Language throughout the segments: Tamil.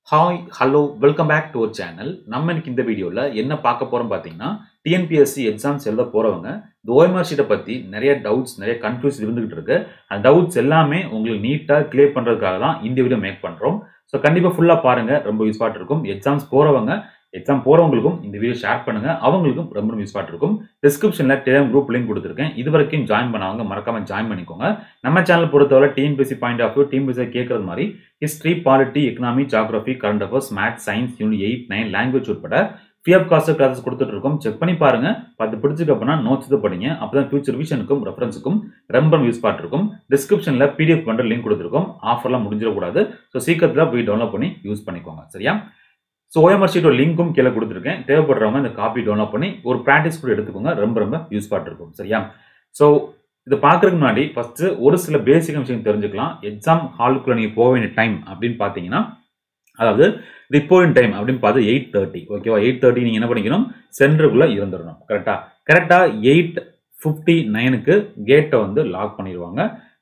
hi hello welcome back to ஒரு சேனல் நம்ம இன்னைக்கு இந்த வீடியோவில் என்ன பார்க்க போகிறோம் பார்த்தீங்கன்னா டிஎன்பிஎஸ்சி எக்ஸாம்ஸ் எழுத போகிறவங்க இந்த ஓஎம்ஆர் ஷீட்டை பற்றி நிறைய டவுட்ஸ் நிறைய கன்ஃபியூஸ் இருந்துகிட்டு இருக்கு அந்த டவுட்ஸ் எல்லாமே உங்களுக்கு நீட்டாக கிளியர் பண்ணுறதுக்காக தான் இந்த வீடியோ மேக் பண்ணுறோம் ஸோ கண்டிப்பாக ஃபுல்லாக பாருங்கள் ரொம்ப யூஸ்ஃபாட் இருக்கும் எக்ஸாம்ஸ் போகிறவங்க எக்ஸாம் போகிறவங்களுக்கும் இந்த வீடியோ ஷேர் பண்ணுங்க அவங்களுக்கும் ரொம்ப ரொம்ப யூஸ்ஃபாட் இருக்கும் டிஸ்கிரிப்ஷனில் டெலிகிராம் குரூப் லிங்க் கொடுத்துருக்கேன் இது வரைக்கும் ஜாயின் பண்ணவங்க மறக்காம ஜாயின் பண்ணிக்கோங்க நம்ம சேனல் பொறுத்தவரை TNPSC point of view TNPSC கேட்கறது மாதிரி history polity economy geography current affairs maths science unit eight nine language உட்பட ஃப்ரீ ஆஃப் காஸ்ட் கிளாஸஸ் கொடுத்துட்டு இருக்கோம் செக் பண்ணி பாருங்க பார்த்து பிடிச்சிக்க அப்படின்னா நோட்ஸ் இது படிங்க அப்பதான் ஃபியூச்சர் விஷனுக்கும் ரெஃபரன்ஸுக்கும் ரொம்ப யூஸ் இருக்கும் டிஸ்கிரிப்ஷனில் பிடிஎஃப் பண்ணுற லிங்க் கொடுத்துருக்கோம் ஆஃபர்லாம் முடிஞ்சிடக்கூடாது ஸோ சீக்கிரத்தில் போய் டவுன்லோட் பண்ணி யூஸ் பண்ணிக்கோங்க சரியா ஸோ ஓஎம்ஆர் ஷீட்டோட லிங்க்கும் கீழே கொடுத்துருக்கேன் தேவைப்படுறவங்க இந்த காப்பி டவுன்லோட் பண்ணி ஒரு ப்ராக்டிஸ் கூட எடுத்துக்கோங்க ரொம்ப ரொம்ப யூஸ் இருக்கும் சரியா ஸோ இது பார்க்கறதுக்கு முன்னாடி ஃபஸ்ட்டு ஒரு சில பேசிக் விஷயம் தெரிஞ்சுக்கலாம் எக்ஸாம் ஹாலுக்குள்ள நீங்கள் போக வேண்டிய டைம் அப்படின்னு பார்த்தீங்கன்னா அதாவது ரிப்போர்ட்டிங் டைம் அப்படின்னு பார்த்து எயிட் தேர்ட்டி ஓகேவா எயிட் தேர்ட்டி நீங்கள் என்ன பண்ணிக்கணும் சென்டருக்குள்ளே இருந்துடணும் கரெக்டாக கரெக்டாக எயிட் ஃபிஃப்டி நைனுக்கு கேட்டை வந்து லாக் பண்ணிடுவாங்க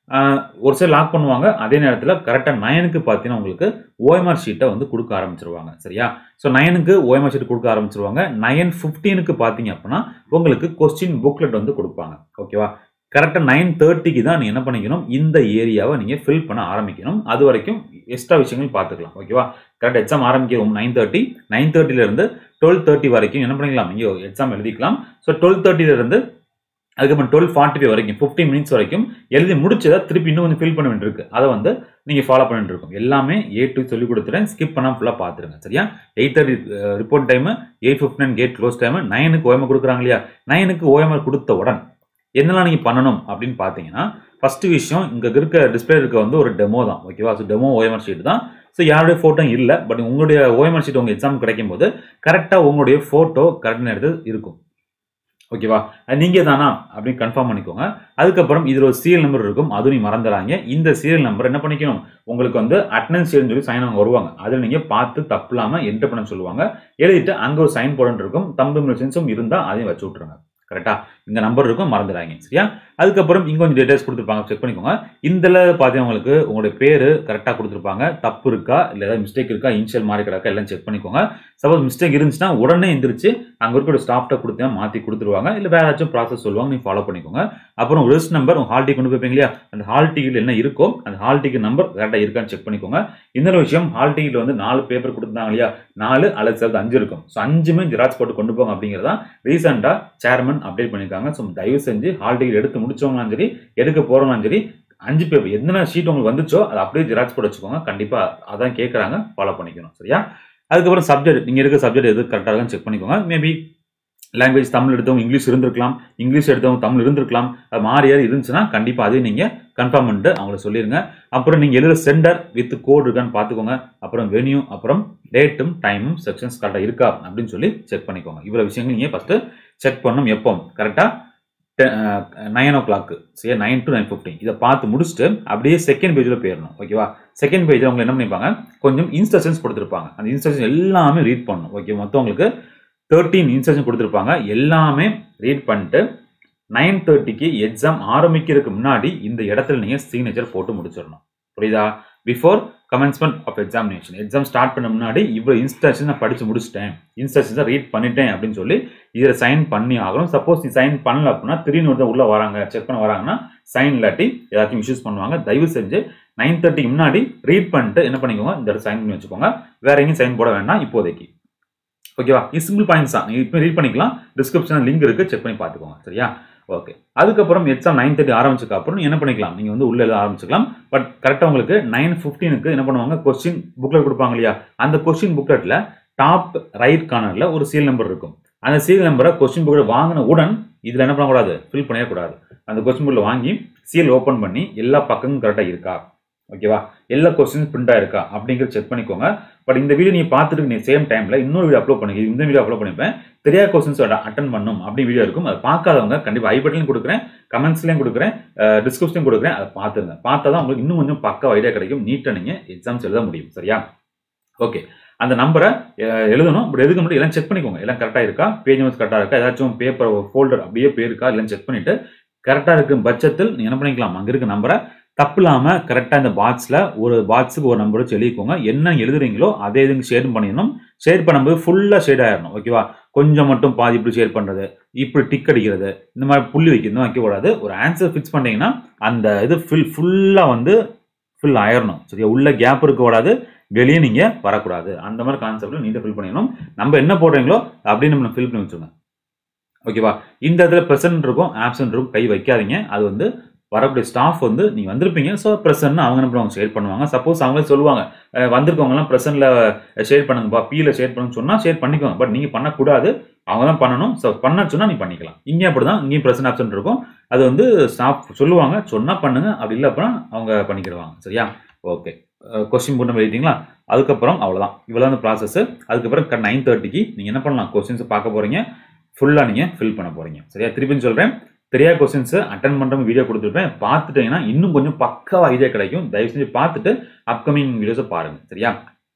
ஒரு சில லாக் பண்ணுவாங்க அதே நேரத்தில் கரெக்டாக நைனுக்கு பார்த்தீங்கன்னா உங்களுக்கு ஓஎம்ஆர் ஷீட்டை வந்து கொடுக்க ஆரம்பிச்சிருவாங்க சரியா ஸோ நைனுக்கு ஓஎம்ஆர் ஷீட் கொடுக்க ஆரம்பிச்சிருவாங்க நைன் ஃபிஃப்டீனுக்கு பார்த்தீங்க அப்படின்னா உங்களுக்கு கொஸ்டின் புக்லெட் வந்து கொடுப்பாங்க ஓகேவா கரெக்டாக நைன் தேர்ட்டிக்கு தான் நீங்கள் என்ன பண்ணிக்கணும் இந்த ஏரியாவை நீங்கள் ஃபில் பண்ண ஆரம்பிக்கணும் அது வரைக்கும் எக்ஸ்ட்ரா விஷயங்கள் பார்த்துக்கலாம் ஓகேவா கரெக்ட் எக்ஸாம் ஆரம்பிக்கிறோம் நைன் தேர்ட்டி நைன் தேர்ட்டிலேருந்து டுவெல் தேர்ட்டி வரைக்கும் என்ன பண்ணிக்கலாம் நீங்கள் எக்ஸாம் எழுதிக்கலாம் ஸோ டுவெல் தேர்ட்டிலேருந்து அதுக்கப்புறம் டுவெல் ஃபார்ட்டி ஃபைவ் வரைக்கும் ஃபிஃப்டீன் மினிட்ஸ் வரைக்கும் எழுதி முடிச்சதை திருப்பி இன்னும் கொஞ்சம் ஃபில் பண்ண வேண்டியிருக்கு அதை வந்து நீங்கள் ஃபாலோ பண்ணிட்டு இருக்கும் எல்லாமே எயிட் டூ சொல்லி கொடுத்துறேன் ஸ்கிப் பண்ணால் ஃபுல்லாக பார்த்துருங்க சரியா eight thirty report time eight fifty nine gate close time நைனுக்கு ஓஎம்ஆர் கொடுக்குறாங்க இல்லையா நைனுக்கு ஓஎம்ஆர் கொடுத்த உடன் என்னெல்லாம் நீங்கள் பண்ணணும் அப்படின்னு பார்த்தீங்கன்னா ஃபஸ்ட்டு விஷயம் இங்கே இருக்க டிஸ்பிளே இருக்க வந்து ஒரு டெமோ தான் ஓகேவா ஸோ டெமோ ஓஎம்ஆர் ஷீட் தான் ஸோ யாருடைய ஃபோட்டோ இல்லை பட் உங்களுடைய ஓஎம்ஆர் ஷீட் உங்கள் எக்ஸாம் கிடைக்கும் போது கரெக்டாக உங்களுடைய ஃபோட்டோ கரெக்ட் நேரத்தில் இருக்கும் ஓகேவா அது நீங்கள் தானா அப்படின்னு கன்ஃபார்ம் பண்ணிக்கோங்க அதுக்கப்புறம் இதில் ஒரு சீரியல் நம்பர் இருக்கும் அதுவும் நீங்கள் மறந்துடாங்க இந்த சீரியல் நம்பர் என்ன பண்ணிக்கணும் உங்களுக்கு வந்து அட்டனன்ஸ் சொல்லி சைன் அவங்க வருவாங்க அதில் நீங்கள் பார்த்து தப்பு இல்லாமல் என்ட்ரு பண்ண சொல்லுவாங்க எழுதிட்டு அங்கே ஒரு சைன் போடன்னு இருக்கும் தம்பு மிஷின்ஸும் இருந்தால் அதையும் வச்சு விட்ருங்க கரெக்டாக இந்த நம்பர் இருக்கும் மறந்துடாங்க சரியா அதுக்கப்புறம் இங்கே கொஞ்சம் டீடைல்ஸ் கொடுத்துருப்பாங்க செக் பண்ணிக்கோங்க இதில் பார்த்தீங்கன்னா உங்களுக்கு உங்களுடைய பேர் கரெக்டாக கொடுத்துருப்பாங்க தப்பு இருக்கா இல்லை ஏதாவது மிஸ்டேக் இருக்கா இனிஷியல் மார்க் இருக்கா எல்லாம் செக் பண்ணிக்கோங்க சப்போஸ் மிஸ்டேக் இருந்துச்சுன்னா உடனே எந்திரிச்சு அங்கே இருக்கிற ஸ்டாஃப்ட்ட கொடுத்தா மாற்றி கொடுத்துருவாங்க இல்லை வேறு ஏதாச்சும் ப்ராசஸ் சொல்லுவாங்க நீங்கள் ஃபாலோ பண்ணிக்கோங்க அப்புறம் ரிஸ்க் நம்பர் உங்கள் ஹால் டிக்கெட் கொண்டு போய்ப்பீங்க இல்லையா அந்த ஹால் டிக்கெட் என்ன இருக்கோ அந்த ஹால் டிக்கெட் நம்பர் கரெக்டாக இருக்கான்னு செக் பண்ணிக்கோங்க இன்னொரு விஷயம் ஹால் டிக்கெட் வந்து நாலு பேப்பர் கொடுத்துருந்தாங்க இல்லையா நாலு அல்லது சேர்த்து அஞ்சு இருக்கும் ஸோ அஞ்சுமே ஜெராக்ஸ் போட்டு கொண்டு போங்க அப்படிங்கிறதா ரீசெண்டாக சேர்மன் அப்டேட் பண்ணியிருக்காங்க ஸோ தயவு செஞ்சு ஹால் டிக்கெட் எடுத்து முடிச்சவங்களாம் சரி எடுக்க போகிறவங்களாம் சரி அஞ்சு பேப்பர் எத்தனை ஷீட் உங்களுக்கு வந்துச்சோ அதை அப்படியே ஜெராக்ஸ் போட்டு வச்சுக்கோங்க கண்டிப்பாக அதான் கேட்குறாங்க ஃபாலோ பண்ணிக்கணும் சரியா அதுக்கப்புறம் சப்ஜெக்ட் நீங்கள் இருக்க சப்ஜெக்ட் எது கரெக்டாக இருக்கான்னு செக் பண்ணிக்கோங்க மேபி லாங்குவேஜ் தமிழ் எடுத்தவங்க இங்கிலீஷ் இருந்திருக்கலாம் இங்கிலீஷ் எடுத்தவங்க தமிழ் இருந்திருக்கலாம் அது மாறி யார் இருந்துச்சுன்னா கண்டிப்பாக அதையும் நீங்கள் கன்ஃபார்ம் பண்ணிட்டு அவங்கள சொல்லிடுங்க அப்புறம் நீங்கள் எழுதுகிற சென்டர் வித் கோட் இருக்கான்னு பார்த்துக்கோங்க அப்புறம் வென்யூ அப்புறம் டேட்டும் டைமும் செக்ஷன்ஸ் கரெக்டாக இருக்கா அப்படின்னு சொல்லி செக் பண்ணிக்கோங்க இவ்வளோ விஷயங்கள் நீங்கள் ஃபஸ்ட்டு செக் பண்ணணும் எப்போ கரெக்டாக நைன் ஓ கிளாக்கு சரி நைன் டு நைன் ஃபிஃப்டின் இதை பார்த்து முடிச்சுட்டு அப்படியே செகண்ட் பேஜில் போயிடணும் ஓகேவா செகண்ட் பேஜில் அவங்க என்ன பண்ணிப்பாங்க கொஞ்சம் இன்ஸ்ட்ரக்ஷன்ஸ் கொடுத்துருப்பாங்க அந்த இன்ஸ்ட்ரக்ஷன் எல்லாமே ரீட் பண்ணணும் ஓகே மொத்தம் உங்களுக்கு தேர்ட்டீன் இன்ஸ்ட்ரக்ஷன் கொடுத்துருப்பாங்க எல்லாமே ரீட் பண்ணிட்டு நைன் தேர்ட்டிக்கு எக்ஸாம் ஆரம்பிக்கிறதுக்கு முன்னாடி இந்த இடத்துல நீங்கள் சிக்னேச்சர் போட்டு முடிச்சிடணும் புரியுதா before commencement of examination exam start பண்ண முன்னாடி இவ்வளோ இன்ஸ்ட்ரக்ஷன் நான் படித்து முடிச்சிட்டேன் இன்ஸ்ட்ரக்ஷன்ஸை ரீட் பண்ணிட்டேன் அப்படின்னு சொல்லி இதில் சைன் பண்ணி ஆகணும் சப்போஸ் நீ சைன் பண்ணல அப்படின்னா திடீர்னு ஒருத்தர் உள்ளே வராங்க செக் பண்ண வராங்கன்னா சைன் இல்லாட்டி ஏதாச்சும் இஷ்யூஸ் பண்ணுவாங்க தயவு செஞ்சு நைன் தேர்ட்டிக்கு முன்னாடி ரீட் பண்ணிட்டு என்ன பண்ணிக்கோங்க இந்த இடத்துல சைன் பண்ணி வச்சுக்கோங்க வேற எங்கேயும் சைன் போட வேண்டாம் இப்போதைக்கு ஓகேவா இது சிம்பிள் பாயிண்ட்ஸ் தான் நீங்கள் இப்போ ரீட் பண்ணிக்கலாம் டிஸ்கிரிப்ஷனில் லிங்க் இருக்குது செக் பண்ணி பார்த்துக்கோங்க சரியா ஓகே அதுக்கப்புறம் எக்ஸாம் நைன் தேர்ட்டி ஆரம்பிச்சதுக்கு அப்புறம் என்ன பண்ணிக்கலாம் நீங்கள் வந்து உள்ளே எழுத ஆரம்பிச்சுக்கலாம் பட் கரெக்டாக உங்களுக்கு நைன் ஃபிஃப்டீனுக்கு என்ன பண்ணுவாங்க கொஸ்டின் புக்லெட் கொடுப்பாங்க இல்லையா அந்த கொஸ்டின் புக்லெட்டில் டாப் ரைட் கார்னரில் ஒரு சீல் நம்பர் இருக்கும் அந்த சீல் நம்பரை கொஸ்டின் புக்கில் வாங்கின உடன் இதில் என்ன பண்ணக்கூடாது ஃபில் பண்ணிடக்கூடாது அந்த கொஸ்டின் புக்கில் வாங்கி சீல் ஓப்பன் பண்ணி எல்லா பக்கமும் கரெக்டாக இருக்கா ஓகேவா எல்லா கொஸ்டின்ஸ் பிரிண்ட் ஆயிருக்கா அப்படிங்கிறத செக் பண்ணிக்கோங்க பட் இந்த வீடியோ நீங்கள் பார்த்துட்டு நீ சேம் டைமில் இன்னொரு வீடியோ அப்லோட் பண்ணி இந்த வீடியோ அப்லோட் பண்ணிப்பேன் தெரியாத கொஸ்டின்ஸ் அட்டன் பண்ணும் அப்படி வீடியோ இருக்கும் அதை பார்க்காதவங்க கண்டிப்பாக ஐ பட்டன்லையும் கொடுக்குறேன் கமெண்ட்ஸ்லையும் கொடுக்குறேன் டிஸ்கிரிப்ஷன் கொடுக்குறேன் அதை பார்த்துங்க பார்த்தா தான் உங்களுக்கு இன்னும் கொஞ்சம் பக்கம் ஐடியா கிடைக்கும் நீட்டாக நீங்கள் எக்ஸாம்ஸ் எழுத முடியும் சரியா ஓகே அந்த நம்பரை எழுதணும் பட் எதுக்கு முன்னாடி எல்லாம் செக் பண்ணிக்கோங்க எல்லாம் கரெக்டாக இருக்கா பேஜ் நம்பர்ஸ் கரெக்டாக இருக்கா ஏதாச்சும் பேப்பர் ஃபோல்டர் அப்படியே போயிருக்கா எல்லாம் செக் பண்ணிட்டு கரெக்டாக இருக்கும் பட்சத்தில் நீங்கள் என்ன பண்ணிக்கலாம் அங்கே இருக்க நம்பரை தப்பு இல்லாமல் கரெக்டாக இந்த பாக்ஸில் ஒரு பாக்ஸுக்கு ஒரு நம்பர் வச்சு எழுதிக்கோங்க என்ன எழுதுறீங்களோ அதே இதுக்கு ஷேர் பண்ணிடணும் ஷேர் பண்ணும்போது ஃபுல்லாக ஷேட் ஆயிடணும் ஓகேவா கொஞ்சம் மட்டும் பாதி இப்படி ஷேர் பண்ணுறது இப்படி டிக் அடிக்கிறது இந்த மாதிரி புள்ளி வைக்கிறது வைக்கக்கூடாது ஒரு ஆன்சர் ஃபிக்ஸ் பண்ணீங்கன்னா அந்த இது ஃபில் ஃபுல்லாக வந்து ஃபில் ஆயிடணும் சரியா உள்ள கேப் இருக்கக்கூடாது வெளியே நீங்கள் வரக்கூடாது அந்த மாதிரி கான்செப்டில் நீட்டாக ஃபில் பண்ணிடணும் நம்ம என்ன போடுறீங்களோ அப்படியே நம்ம ஃபில் பண்ணி வச்சுருங்க ஓகேவா இந்த இடத்துல ப்ரெசன்ட் இருக்கும் ஆப்சன்ட் இருக்கும் கை வைக்காதீங்க அது வந்து வரக்கூடிய ஸ்டாஃப் வந்து நீங்கள் வந்திருப்பீங்க ஸோ ப்ரெசன்ட் அவங்க என்ன பண்ணுவாங்க ஷேர் பண்ணுவாங்க சப்போஸ் அவங்களே சொல்லுவாங்க அஹ் வந்திருக்கவங்கலாம் ப்ரெசன்ட்ல ஷேர் பண்ணுங்கப்பா பீல ஷேர் பண்ணுங்க சொன்னால் ஷேர் பண்ணிக்கோங்க பட் நீங்கள் பண்ணக்கூடாது அவங்க தான் பண்ணணும் ஸோ பண்ண சொன்னால் நீ பண்ணிக்கலாம் இங்கே அப்படி தான் இங்கேயும் ப்ரெசன்ட் ஆப்சன்ட் இருக்கும் அது வந்து ஸ்டாஃப் சொல்லுவாங்க சொன்னால் பண்ணுங்க அப்படி இல்லை அப்புறம் அவங்க பண்ணிக்கிடுவாங்க சரியா ஓகே கொஸ்டின் போட்டு எழுதிட்டீங்களா அதுக்கப்புறம் அவ்வளோதான் இவ்வளோ அந்த ப்ராசஸ் அதுக்கப்புறம் நைன் தேர்ட்டிக்கு நீங்கள் என்ன பண்ணலாம் கொஸ்டின்ஸ் பார்க்க போகிறீங்க ஃபுல்லாக நீங்கள் ஃபில் பண்ண போகிறீங்க சரியா திருப்பின்னு சொல்கிறேன் தெரியாத கொஸ்டின்ஸ் அட்டன் பண்ணுறவங்க வீடியோ கொடுத்துருப்பேன் பார்த்துட்டீங்கன்னா இன்னும் கொஞ்சம் பக்காவா ஐடியா கிடைக்கும் தயவு செஞ்சு பார்த்துட்டு அப்கமிங் வீடியோஸை பாருங்கள் சரியா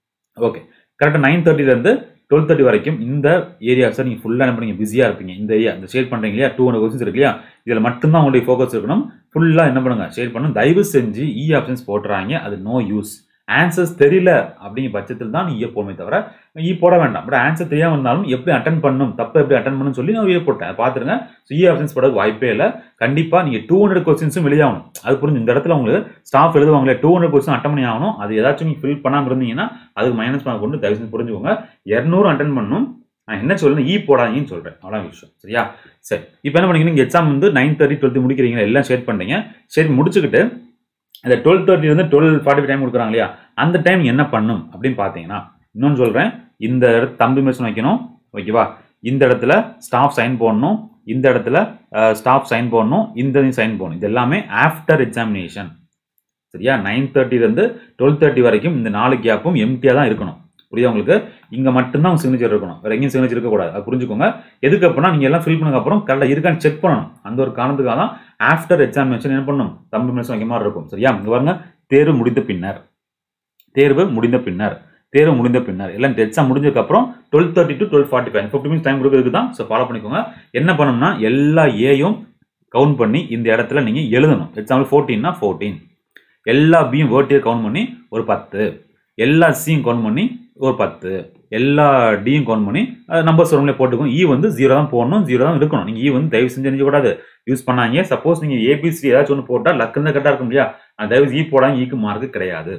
ஓகே கரெக்டாக நைன் தேர்ட்டிலேருந்து டுவெல் தேர்ட்டி வரைக்கும் இந்த ஏரியாஸை நீங்கள் ஃபுல்லாக என்ன பண்ணீங்க பிஸியாக இருப்பீங்க இந்த ஏரியா இந்த ஷேர் பண்ணுறீங்க இல்லையா டூ ஹண்ட்ரட் கொஸ்டின்ஸ் இருக்கு இல்லையா இதில் மட்டும்தான் உங்களுடைய ஃபோக்கஸ் இருக்கணும் ஃபுல்லாக என்ன பண்ணுங்க ஷேர் பண்ணணும் தயவு செஞ்சு இ ஆப்ஷன்ஸ் போட்டுறாங்க அது நோ யூஸ் ஆன்சர்ஸ் தெரியல அப்படிங்கிற பட்சத்தில் தான் நீங்கள் போமே தவிர இ போட வேண்டாம் பட் ஆன்சர் தெரியாமல் இருந்தாலும் எப்படி அட்டன் பண்ணணும் தப்பு எப்படி அட்டன் பண்ணணும் சொல்லி நான் வீடியோ போட்டேன் பார்த்துருங்க ஸோ இ ஆப்ஷன்ஸ் போட வாய்ப்பே இல்லை கண்டிப்பாக நீங்கள் டூ ஹண்ட்ரட் கொஸ்டின்ஸும் வெளியாகணும் அது புரிஞ்சு இந்த இடத்துல உங்களுக்கு ஸ்டாஃப் எழுதுவாங்களே டூ ஹண்ட்ரட் கொஸ்டின் அட்டன் பண்ணி ஆகணும் அது ஏதாச்சும் நீங்கள் ஃபில் பண்ணாமல் இருந்தீங்கன்னா அதுக்கு மைனஸ் பண்ண கொண்டு தயவு செஞ்சு புரிஞ்சுக்கோங்க இரநூறு அட்டன் பண்ணணும் நான் என்ன சொல்லணும் இ போடாதீங்கன்னு சொல்கிறேன் அவ்வளோ விஷயம் சரியா சரி இப்போ என்ன பண்ணீங்க நீங்கள் எக்ஸாம் வந்து நைன் தேர்ட்டி டுவெல்த்து முடிக்கிறீங்க எல்லாம் ஷேர் பண்ணுறீங்க சரி முடிச்சுக்கிட்டு இந்த டுவெல் தேர்ட்டி வந்து டுவெல் ஃபார்ட்டி டைம் கொடுக்குறாங்க இல்லையா அந்த டைம் என்ன பண்ணும் அப்படின்னு பார்த்தீங்கன்னா இன்னொன்று சொல்கிறேன் இந்த இடத்து தம்பி மெஷின் வைக்கணும் ஓகேவா இந்த இடத்துல ஸ்டாஃப் சைன் போடணும் இந்த இடத்துல ஸ்டாஃப் சைன் போடணும் இந்த சைன் போடணும் இது எல்லாமே ஆஃப்டர் எக்ஸாமினேஷன் சரியா நைன் தேர்ட்டிலேருந்து டுவெல் தேர்ட்டி வரைக்கும் இந்த நாலு கேப்பும் எம்டியாக தான் இருக்கணும் புரியுதா உங்களுக்கு இங்கே மட்டும்தான் உங்க சிக்னேச்சர் இருக்கணும் வேற எங்கேயும் சிக்னேச்சர் இருக்கக்கூடாது அது புரிஞ்சுக்கோங்க எதுக்கு அப்படின்னா நீங்கள் எல்லாம் ஃபில் பண்ணதுக்கு அப்புறம் கரெக்டாக இருக்கான்னு செக் பண்ணணும் அந்த ஒரு காரணத்துக்காக தான் ஆஃப்டர் எக்ஸாமினேஷன் என்ன பண்ணணும் தம்பி மெஷின் வைக்க மாதிரி இருக்கும் சரியா இங்கே பாருங்க தேர்வு முடிந்த பின்னர் தேர்வு முடிந்த பின்னர் தேர்வு முடிந்த பின்னர் எல்லாம் எக்ஸாம் முடிஞ்சதுக்கப்புறம் twelve thirty to twelve forty five fifty minutes time கொடுக்குறதுக்கு தான் ஸோ ஃபாலோ பண்ணிக்கோங்க என்ன பண்ணணும்னா எல்லா ஏயும் கவுண்ட் பண்ணி இந்த இடத்துல நீங்கள் எழுதணும் எக்ஸாம்பிள் ஃபோர்டீன்னா ஃபோர்டீன் எல்லா பியும் வேர்ட்டியை கவுண்ட் பண்ணி ஒரு பத்து எல்லா சியும் கவுண்ட் பண்ணி ஒரு பத்து எல்லா டியும் கவுண்ட் பண்ணி நம்பர்ஸ் வரும்ல போட்டுக்கோங்க இ வந்து ஜீரோ தான் போடணும் ஜீரோ தான் இருக்கணும் நீங்கள் இ வந்து தயவு செஞ்சு கூடாது யூஸ் பண்ணாங்க சப்போஸ் நீங்கள் ஏபிசி ஏதாச்சும் ஒன்று போட்டால் லக்குன்னு கரெக்டாக இருக்கும் இல்லையா அந்த தயவு இ போடாங்க ஈக்கு மார்க்கு கிடையாது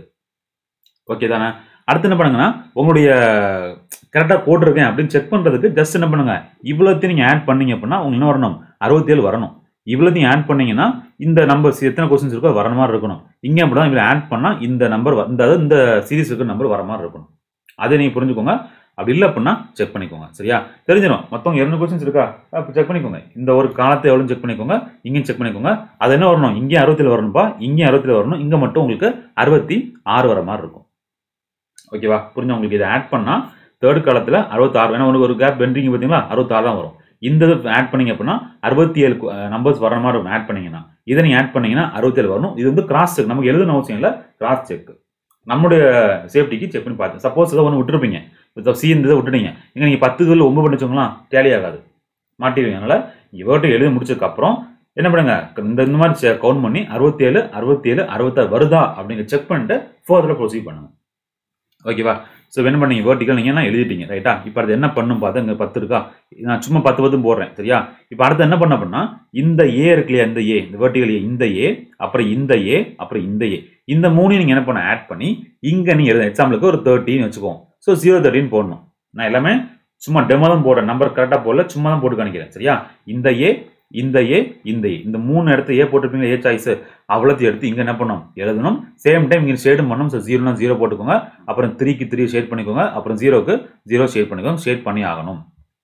ஓகே தானே அடுத்து என்ன பண்ணுங்கன்னா உங்களுடைய கரெக்டாக போட்டிருக்கேன் அப்படின்னு செக் பண்ணுறதுக்கு ஜஸ்ட் என்ன பண்ணுங்க இவ்வளோத்தையும் நீங்கள் ஆட் பண்ணீங்க அப்படின்னா உங்களுக்கு என்ன வரணும் அறுபத்தேழு வரணும் இவ்வளோத்தையும் ஆட் பண்ணீங்கன்னா இந்த நம்பர்ஸ் எத்தனை கொஸ்டின்ஸ் இருக்கோ வர மாதிரி இருக்கணும் இங்கே அப்படி தான் இதில் ஆட் பண்ணால் இந்த நம்பர் இந்த அதாவது இந்த சீரிஸ் இருக்கிற நம்பர் வர மாதிரி இருக்கணும் அதை நீங்கள் புரிஞ்சுக்கோங்க அப்படி இல்லை அப்படின்னா செக் பண்ணிக்கோங்க சரியா தெரிஞ்சிடும் மொத்தம் இரநூறு கொஸ்டின்ஸ் இருக்கா அப்போ செக் பண்ணிக்கோங்க இந்த ஒரு காலத்தை எவ்வளோ செக் பண்ணிக்கோங்க இங்கேயும் செக் பண்ணிக்கோங்க அது என்ன வரணும் இங்கேயும் அறுபத்தில் வரணும்ப்பா இங்கேயும் அறுபத்தில் வரணும் இங்கே மட்டும் உங்களுக்கு அறுபத்தி ஆறு வர மாதிரி இருக்கும் ஓகேவா புரிஞ்சு உங்களுக்கு இதை ஆட் பண்ணால் தேர்ட் காலத்தில் அறுபத்தாறு வேணா உங்களுக்கு ஒரு கேப் பெண்டிங் பார்த்தீங்களா அறுபத்தாறு தான் வரும் இந்த இது ஆட் பண்ணீங்க அப்படின்னா அறுபத்தி ஏழு நம்பர்ஸ் வர மாதிரி இருக்கும் ஆட் பண்ணீங்கன்னா இதை நீங்கள் ஆட் பண்ணீங்கன்னா அறுபத்தேழு வரணும் இது வந்து கிராஸ் செக் நமக்கு எழுதணும் அவசியம் இல்லை கிராஸ் செக் நம்முடைய சேஃப்டிக்கு செக் பண்ணி பார்த்து சப்போஸ் ஏதோ ஒன்று விட்டுருப்பீங்க இப்போ சி இந்த இதை விட்டுட்டீங்க இங்கே நீங்கள் பத்து இதில் ஒம்பது பண்ணி வச்சோங்களா டேலி ஆகாது மாட்டிடுவீங்க அதனால் இவர்கிட்ட எழுதி முடிச்சதுக்கப்புறம் என்ன பண்ணுங்க இந்த இந்த மாதிரி கவுண்ட் பண்ணி அறுபத்தேழு அறுபத்தேழு அறுபத்தாறு வருதா அப்படிங்கிற செக் பண்ணிட்டு ஃபர்தராக ப்ரொசீட் பண்ணுங்க ஓகேவா ஸோ என்ன பண்ணீங்க வேர்ட்டிக்கல் நீங்கள் என்ன எழுதிட்டீங்க ரைட்டா இப்போ அது என்ன பண்ணும் பார்த்தா இங்கே பத்து இருக்கா நான் சும்மா பத்து பத்து போடுறேன் சரியா இப்போ அடுத்து என்ன பண்ண அப்படின்னா இந்த ஏ இருக்கு இல்லையா இந்த ஏ இந்த வேர்ட்டிக்கல் ஏ இந்த ஏ அப்புறம் இந்த ஏ அப்புறம் இந்த ஏ இந்த மூணையும் நீங்கள் என்ன பண்ண ஆட் பண்ணி இங்கே நீங்கள் எழுத எக்ஸாம்பிளுக்கு ஒரு தேர்ட்டின்னு வச்சுக்கோங்க ஸோ ஜீரோ தேர்ட்டின்னு போடணும் நான் எல்லாமே சும்மா டெமோ தான் போடுறேன் நம்பர் கரெக்டாக போடல சும்மா தான் போட்டு காணிக்கிறேன் சரியா இந்த ஏ இந்த ஏ இந்த ஏ இந்த மூணு இடத்து ஏ போட்டிருப்பீங்க ஏ சாய்ஸ் அவ்வளோத்தையும் எடுத்து இங்கே என்ன பண்ணணும் எழுதணும் சேம் டைம் இங்கே ஷேடும் பண்ணணும் ஸோ ஜீரோனா ஜீரோ போட்டுக்கோங்க அப்புறம் த்ரீக்கு த்ரீ ஷேட் பண்ணிக்கோங்க அப்புறம் ஜீரோக்கு ஜீரோ ஷேட் பண்ணிக்கோங்க ஷேட் பண்ணி ஆகணும்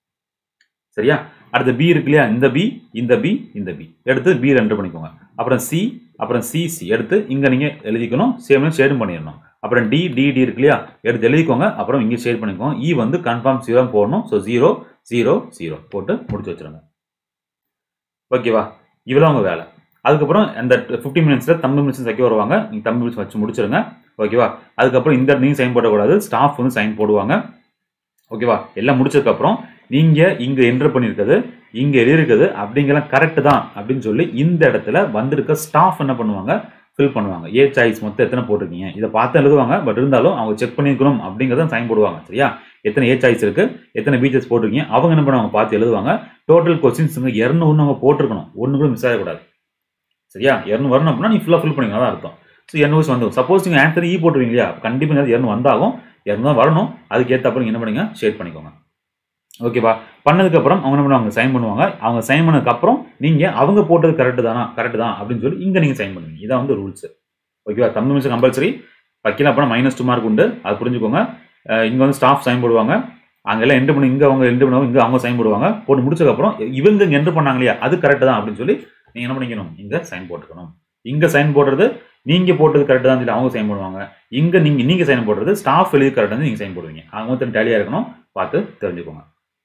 சரியா அடுத்து பி இருக்கு இல்லையா இந்த பி இந்த பி இந்த பி எடுத்து பி ரெண்டு பண்ணிக்கோங்க அப்புறம் சி அப்புறம் சி சி எடுத்து இங்கே நீங்கள் எழுதிக்கணும் சேம் ஷேடும் பண்ணிடணும் அப்புறம் டி டி டி இருக்கு இல்லையா எடுத்து எழுதிக்கோங்க அப்புறம் இங்கே ஷேட் பண்ணிக்கோங்க இ வந்து கன்ஃபார்ம் ஜீரோ போடணும் ஸோ ஜீரோ ஜீரோ ஜீரோ போட்டு முடிச்சு வச்சிருங்க ஓகேவா இவ்வளோ உங்கள் வேலை அதுக்கப்புறம் அந்த ஃபிஃப்டி மினிட்ஸில் தம்பி மினிட்ஸ் வைக்க வருவாங்க நீங்கள் தம்பி மினிட்ஸ் வச்சு முடிச்சிருங்க ஓகேவா அதுக்கப்புறம் இந்த நீங்கள் சைன் போடக்கூடாது ஸ்டாஃப் வந்து சைன் போடுவாங்க ஓகேவா எல்லாம் முடிச்சதுக்கப்புறம் நீங்கள் இங்கே என்ட்ரு பண்ணியிருக்கிறது இங்கே எழுதியிருக்குது அப்படிங்கெல்லாம் கரெக்டு தான் அப்படின்னு சொல்லி இந்த இடத்துல வந்திருக்க ஸ்டாஃப் என்ன பண்ணுவாங்க ஃபில் பண்ணுவாங்க ஏ சாய்ஸ் மொத்தம் எத்தனை போட்டிருக்கீங்க இதை பார்த்து எழுதுவாங்க பட் இருந்தாலும் அவங்க செக் பண்ணியிருக்கணும் அப்படிங்கிறத சைன் போடுவாங்க சரியா எத்தனை ஏ சாய்ஸ் இருக்கு எத்தனை பீச்சஸ் போட்டிருக்கீங்க அவங்க என்ன பண்ணுவாங்க பார்த்து எழுதுவாங்க டோட்டல் கொஸ்டின்ஸ் இரநூறு நம்ம போட்டிருக்கணும் ஒன்று கூட மிஸ் ஆகக்கூடாது சரியா இரநூறு வரணும் அப்படின்னா நீ ஃபுல்லாக ஃபில் பண்ணிக்கலாம் தான் அர்த்தம் ஸோ இரநூறு வந்து சப்போஸ் நீங்கள் ஆன்சர் ஈ போட்டுருவீங்க இல்லையா கண்டிப்பாக இரநூறு வந்தாகும் இரநூறு வரணும் அதுக்கு ஏற்றப்ப நீங்கள் என்ன பண்ணுங்க ஷேர் பண்ணிக்கோங்க ஓகேவா பண்ணதுக்கப்புறம் அவங்க என்ன பண்ணுவாங்க சைன் பண்ணுவாங்க அவங்க சைன் பண்ணதுக்கப்புறம் நீங்கள் அவங்க போட்டது கரெக்டு தானா கரெக்டு தான் அப்படின்னு சொல்லி இங்கே நீங்கள் சைன் பண்ணுவீங்க இதான் வந்து ரூல்ஸ் ஓகேவா தமிழ் மிஷன் கம்பல்சரி வைக்கல அப்படின்னா மைனஸ் டூ மார்க் உண்டு அது புரிஞ்சுக்கோங்க இங்கே வந்து ஸ்டாஃப் சைன் போடுவாங்க அங்கெல்லாம் என்ட்ரு பண்ணி இங்கே அவங்க என்ட்ரு பண்ணுவாங்க இங்கே அவங்க சைன் போடுவாங்க போட்டு முடிச்சதுக்கப்புறம் இவங்க இங்கே என்ட்ரு பண்ணாங்க இல்லையா அது கரெக்டு தான் அப்படின்னு சொல்லி நீங்கள் என்ன பண்ணிக்கணும் இங்கே சைன் போட்டுக்கணும் இங்கே சைன் போடுறது நீங்கள் போட்டது கரெக்டு தான் சொல்லி அவங்க சைன் பண்ணுவாங்க இங்கே நீங்கள் நீங்கள் சைன் போடுறது ஸ்டாஃப் எழுதி கரெக்டாக நீங்கள் சைன் போடுவீங்க அவங்க மொத்தம் டேலியாக இருக்கணும் பார்த்து தெரிஞ்சுக்கோங்க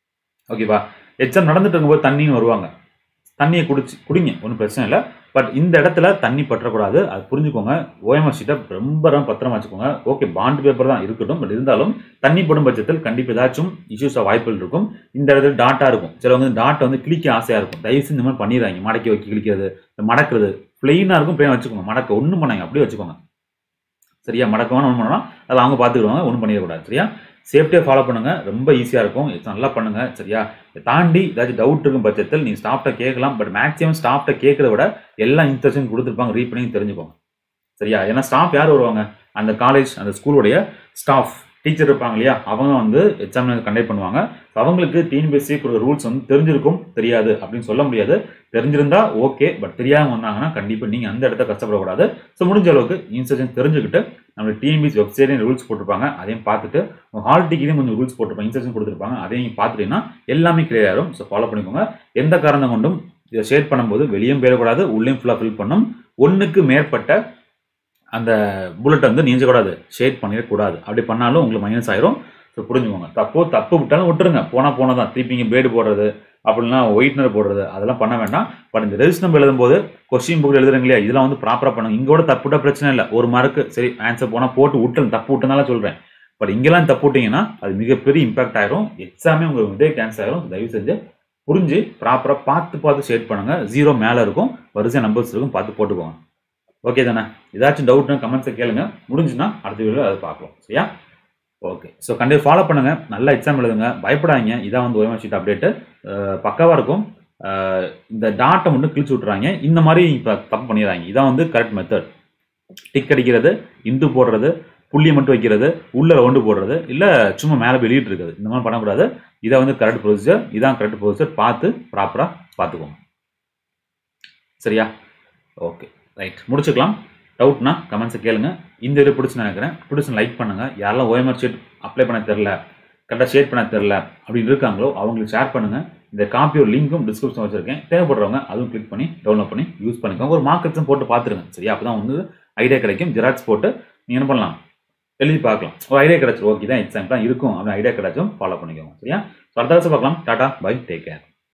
ஓகேவா எக்ஸாம் நடந்துட்டு இருக்கும்போது தண்ணின்னு வருவாங்க தண்ணியை குடிச்சு குடிங்க ஒன்றும் பிரச்சனை இல்லை பட் இந்த இடத்துல தண்ணி பற்றக்கூடாது அது புரிஞ்சுக்கோங்க ஓஎம்ஆர் ஷீட்டை ரொம்ப ரொம்ப பத்திரமா வச்சுக்கோங்க ஓகே பாண்ட் பேப்பர் தான் இருக்கட்டும் பட் இருந்தாலும் தண்ணி படும் பட்சத்தில் கண்டிப்பாக ஏதாச்சும் இஷ்யூஸ் வாய்ப்புகள் இருக்கும் இந்த இடத்துல டாட்டா இருக்கும் சிலவங்க வந்து டாட்டை வந்து கிளிக்க ஆசையாக இருக்கும் தயவு செஞ்சு இந்த மாதிரி பண்ணிடுறாங்க மடக்கி வைக்க கிளிக்கிறது இந்த மடக்கிறது பிளெயினாக இருக்கும் பிளெயின் வச்சுக்கோங்க மடக்க ஒன்றும் பண்ணாங்க அப்படியே வச்சுக்கோங்க சரியா மடக்கமான ஒன்று பண்ணலாம் அதில் அவங்க பார்த்துக்கிடுவாங்க ஒன்றும் பண்ணிடக்கூடாது சரியா சேஃப்டியாக ஃபாலோ பண்ணுங்க ரொம்ப ஈஸியாக இருக்கும் இது நல்லா பண்ணுங்க சரியா இதை தாண்டி ஏதாச்சும் டவுட் இருக்கும் பட்சத்தில் நீ ஸ்டாஃப்ட்ட கேட்கலாம் பட் மேக்ஸிமம் ஸ்டாஃப்ட்ட கேட்கறத விட எல்லா இன்ஸ்ட்ரக்ஷன் கொடுத்துருப்பாங்க ரீட் பண்ணி தெரிஞ்சுக்கோங்க சரியா ஏன்னா ஸ்டாஃப் யார் வருவாங்க அந்த காலேஜ் அந்த ஸ்கூலுடைய ஸ்டாஃப் டீச்சர் இருப்பாங்க இல்லையா அவங்க வந்து எக்ஸாம் கண்டக்ட் பண்ணுவாங்க So அவங்களுக்கு டிஎன்பிஎஸ்சி கொடுக்குற ரூல்ஸ் வந்து தெரிஞ்சிருக்கும் தெரியாது அப்படின்னு சொல்ல முடியாது தெரிஞ்சிருந்தா ஓகே பட் தெரியாம வந்தாங்கன்னா கண்டிப்பாக நீங்கள் அந்த இடத்த கஷ்டப்படக்கூடாது ஸோ முடிஞ்ச அளவுக்கு இன்ஸ்ட்ரக்ஷன் தெரிஞ்சுக்கிட்டு நம்ம டிஎன்பிஎஸ் வெப்சைட்லையும் ரூல்ஸ் போட்டிருப்பாங்க அதையும் பார்த்துட்டு உங்கள் ஹால் டிக்கெட்லையும் கொஞ்சம் ரூல்ஸ் போட்டிருப்பாங்க இன்ஸ்ட்ரக்ஷன் கொடுத்துருப்பாங்க அதையும் பார்த்துட்டீங்கன்னா எல்லாமே கிளியர் ஆயிரும் ஸோ ஃபாலோ பண்ணிக்கோங்க எந்த காரணம் கொண்டும் இதை ஷேர் பண்ணும்போது வெளியும் போயிடக்கூடாது உள்ளேயும் ஃபுல்லாக ஃபில் பண்ணும் ஒன்றுக்கு மேற்பட்ட அந்த புல்லட்டை வந்து நீஞ்சக்கூடாது ஷேட் பண்ணிடக்கூடாது அப்படி பண்ணாலும் உங்களுக்கு மைனஸ் ஆயிரும் ஸோ புரிஞ்சுக்கோங்க தப்போ தப்பு விட்டாலும் விட்டுருங்க போனால் போனால் தான் திருப்பி இங்கே பேடு போடுறது அப்படின்னா ஒயிட்னர் போடுறது அதெல்லாம் பண்ண வேண்டாம் பட் இந்த ரெஜிஸ்டர் நம்பர் எழுதும்போது கொஸ்டின் புக் எழுதுறீங்க இல்லையா இதெல்லாம் வந்து ப்ராப்பராக பண்ணுங்க இங்கோட தப்பு விட்டா பிரச்சனை இல்லை ஒரு மார்க்கு சரி ஆன்சர் போனால் போட்டு விட்டுருங்க தப்பு விட்டனால சொல்கிறேன் பட் இங்கெல்லாம் தப்பு விட்டீங்கன்னா அது மிகப்பெரிய இம்பாக்ட் ஆயிரும் எக்ஸாமே உங்களுக்கு இதே கேன்சல் ஆயிரும் தயவு செஞ்சு புரிஞ்சு ப்ராப்பராக பார்த்து பார்த்து ஷேட் பண்ணுங்க ஜீரோ மேலே இருக்கும் வரிசை நம்பர்ஸ் இருக்கும் பார்த்து போட்டுக்கோங்க ஓகே தானே ஏதாச்சும் டவுட்னா கமெண்ட்ஸை கேளுங்க முடிஞ்சுன்னா அடுத்த வீடியோவில் அதை பார்க்கலாம் சரியா ஓகே ஸோ கண்டிப்பாக ஃபாலோ பண்ணுங்க நல்லா எக்ஸாம் எழுதுங்க பயப்படாதீங்க இதான் வந்து ஓஎம்ஆர் ஷீட் அப்டேட்டு பக்காவாக இருக்கும் அஹ் இந்த டாட்டை மட்டும் கிழிச்சு விட்றாங்க இந்த மாதிரி இப்போ தப்பு பண்ணிடுறாங்க இதான் வந்து கரெக்ட் மெத்தட் டிக் அடிக்கிறது இந்து போடுறது புள்ளியை மட்டும் வைக்கிறது உள்ள ரவுண்டு போடுறது இல்லை சும்மா மேலே வெளியிட்டு இருக்குது இந்த மாதிரி பண்ணக்கூடாது இதை வந்து கரெக்ட் ப்ரொசீஜர் இதான் கரெக்ட் ப்ரொசீஜர் பார்த்து ப்ராப்பராக பார்த்துக்கோங்க சரியா ஓகே ரைட் முடிச்சுக்கலாம் டவுட்னா கமெண்ட்ஸை கேளுங்க இந்த வீடியோ பிடிச்சு நினைக்கிறேன் பிடிச்சு லைக் பண்ணுங்க யாரெல்லாம் ஓஎம்ஆர் ஷீட் அப்ளை பண்ண தெரில கரெக்டாக ஷேர் பண்ண தெரில அப்படின்னு இருக்காங்களோ அவங்களுக்கு ஷேர் பண்ணுங்க இந்த காப்பியோட லிங்க்கும் டிஸ்கிரிப்ஷன் வச்சிருக்கேன் தேவைப்படுறவங்க அதுவும் கிளிக் பண்ணி டவுன்லோட் பண்ணி யூஸ் பண்ணிக்கோங்க ஒரு மார்க் எக்ஸாம் போட்டு பார்த்துருங்க சரியா அப்போ தான் வந்து ஐடியா கிடைக்கும் ஜெராக்ஸ் போட்டு நீங்கள் என்ன பண்ணலாம் எழுதி பார்க்கலாம் ஒரு ஐடியா கிடைச்சிரும் ஓகே தான் எக்ஸாம் தான் இருக்கும் அப்படின்னு ஐடியா கிடைச்சும் ஃபாலோ பண்ணிக்கோங்க சரியா ஸோ அடுத்த வருஷம் பார்க்கலாம் டாடா பை டேக் கேர்